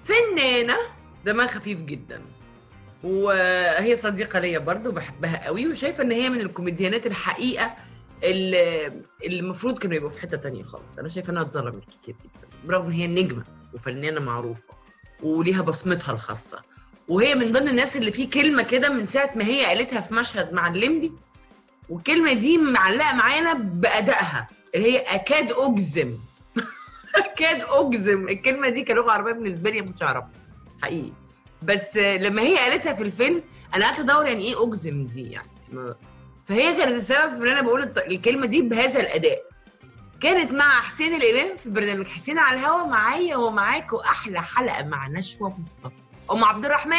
فنانه دمها خفيف جدا وهي صديقه ليا برضه بحبها قوي وشايفه ان هي من الكوميديانات الحقيقه اللي اللي المفروض كانوا يبقوا في حته تانية خالص انا شايفه انها اتظلمت كتير جدا برغم ان هي نجمه وفنانه معروفه وليها بصمتها الخاصه وهي من ضمن الناس اللي في كلمه كده من ساعه ما هي قالتها في مشهد مع الليمبي والكلمه دي معلقه معانا بادائها اللي هي اكاد اجزم اكاد اجزم الكلمه دي كلغه عربيه بالنسبه لي مش اعرفها حقيقي بس لما هي قالتها في الفيلم انا قعدت ادور يعني ايه اجزم دي يعني ما- فهي كانت السبب في ان انا بقول الط- الكلمه دي بهذا الاداء كانت مع حسين الامام في برنامج حسين على الهوا معايا ومعاكم احلى حلقه مع نشوى مصطفى ام عبد الرحمن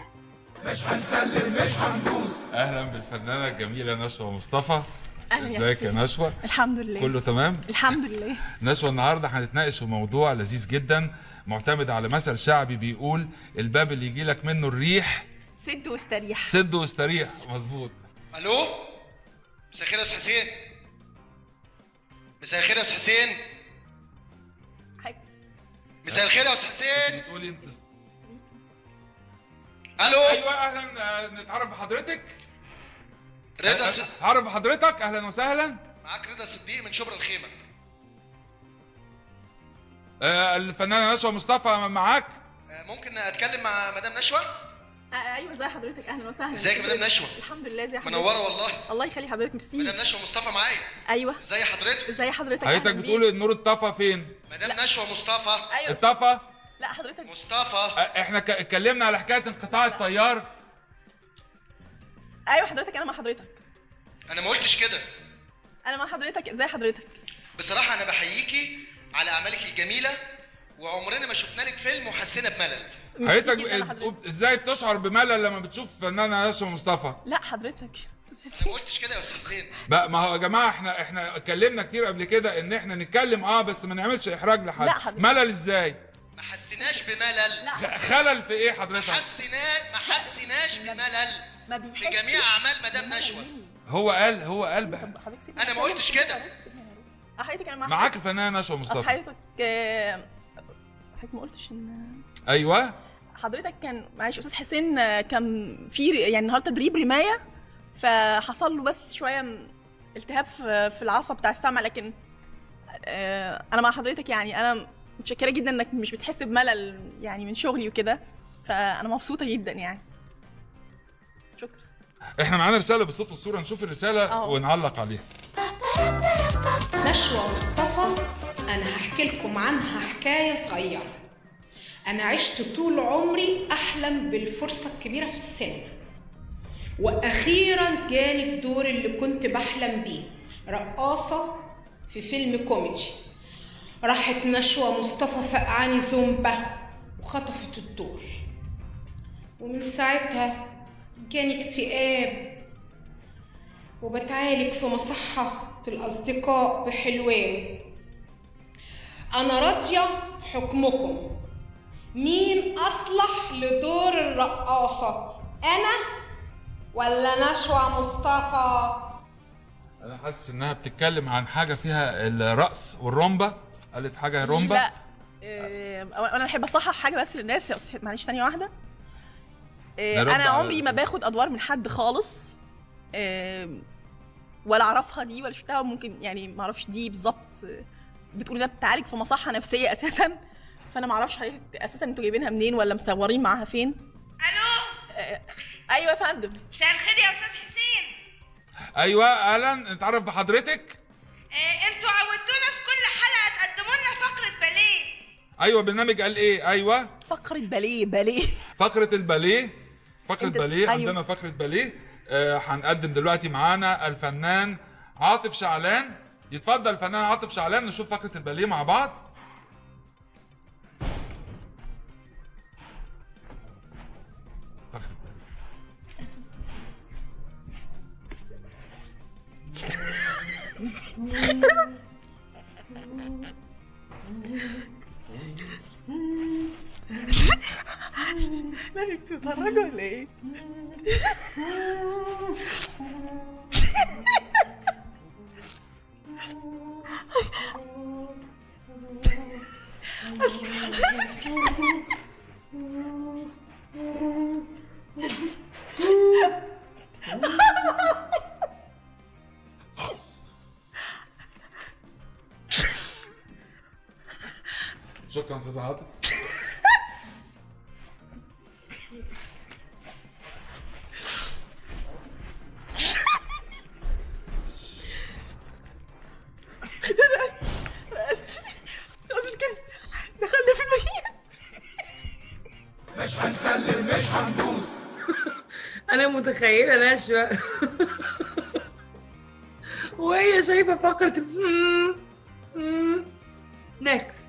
اهلا بالفنانه الجميله نشوى مصطفى أهلا يا ازيك يا حسين. نشوى الحمد لله كله تمام الحمد لله نشوى النهارده هنتناقش في موضوع لذيذ جدا معتمد على مثل شعبي بيقول الباب اللي يجي لك منه الريح سد واستريح سد واستريح مظبوط الو مساء الخير يا استاذ حسين مساء الخير يا استاذ حسين حاجة. مساء الخير يا استاذ حسين بتقولي انت الو ايوه اهلا آه، نتعرف بحضرتك رضا س... نتعرف بحضرتك اهلا وسهلا معاك رضا صديق من شبرا الخيمه آه، الفنانه نشوى مصطفى معاك آه، ممكن اتكلم مع مدام نشوى آه ايوه ازي حضرتك اهلا وسهلا ازيك يا مدام نشوى الحمد لله ازي حضرتك منوره والله الله يخلي حضرتك ميرسي مدام نشوى مصطفى معايا ايوه ازي حضرتك ازي حضرتك حضرتك أهلاً بيك. بتقول النور اتطفى فين مدام نشوى مصطفى ايوه اتطفى لا حضرتك مصطفى آه، احنا ك- اتكلمنا على حكايه انقطاع التيار ايوه حضرتك انا مع حضرتك انا ما قلتش كده انا مع حضرتك ازي حضرتك بصراحه انا بحييكي على اعمالك الجميله وعمرنا ما شفنا لك فيلم وحسينا بملل ميرسي حضرتك جداً ب- لحضرتك. ازاي بتشعر بملل لما بتشوف فنانه نشوى مصطفى لا حضرتك أستاذ انا حسين. ما قلتش كده يا استاذ حسين بقى ما هو يا جماعه احنا احنا اتكلمنا كتير قبل كده ان احنا نتكلم اه بس ما نعملش احراج لحد لا حضرتك. ملل ازاي ما حسيناش بملل لا خ- خلل في ايه ما حضرتك حسيناش ما حسيناش بملل ما في بيحسش جميع اعمال مدام بملل نشوى مني. هو قال هو قال بقى طب حضرتك سيبني أنا ما أتكلم. قلتش كده. سيبني أروح. آه، حضرتك انا مع معاك الفنانه نشوى اصل مصطفى حضرتك آه، حضرتك ما قلتش ان ايوه حضرتك كان معلش استاذ حسين آه، كان في ر- يعني النهارده تدريب رمايه فحصل له بس شويه م- التهاب في في العصب بتاع السمع لكن آه، انا مع حضرتك يعني انا متشكره جدا انك مش بتحس بملل يعني من شغلي وكده فانا مبسوطه جدا يعني شكرا احنا معانا رساله بالصوت والصوره نشوف الرساله اه. ونعلق عليها نشوى مصطفى أنا هحكي لكم عنها حكاية صغيرة أنا عشت طول عمري أحلم بالفرصة الكبيرة في السينما وأخيرا جاني الدور اللي كنت بحلم بيه رقاصة في فيلم كوميدي راحت نشوى مصطفى فقعاني زومبا وخطفت الدور ومن ساعتها جاني اكتئاب وبتعالج في مصحة الأصدقاء بحلوان أنا راضية حكمكم مين أصلح لدور الرقاصة أنا ولا نشوى مصطفى انا حاسس انها بتتكلم عن حاجه فيها الرقص والرومبا قالت حاجه رومبا لا آه، انا بحب اصحح حاجه بس للناس يا أستاذ- معلش ثانيه واحده آه، نرد انا على عمري ما الأستاذ. باخد ادوار من حد خالص آه، ولا اعرفها دي ولا شفتها ممكن يعني ما اعرفش دي بالظبط آه، بتقول انها بتعالج في مصحه نفسيه اساسا فانا ما اعرفش حضرتك اساسا انتوا جايبينها منين ولا مصورين معاها فين الو آه، ايوه يا فندم مساء الخير يا استاذ حسين ايوه اهلا نتعرف بحضرتك آه، انتوا عودتونا في كل حلقه تقدموا لنا فقره باليه ايوه برنامج قال ايه ايوه فقره باليه باليه فقره الباليه فقره انت- باليه أيوة. عندنا فقره باليه آه، هنقدم دلوقتي معانا الفنان عاطف شعلان يتفضل الفنان عاطف شعلان نشوف فقره الباليه مع بعض فقرة الباليه. لا انتوا بتتفرجوا ولا ايه؟ شكرا استاذ عاطف بس بس كان دخلنا في المكان انا متخيله نشوى وهي شايفه فقره نكست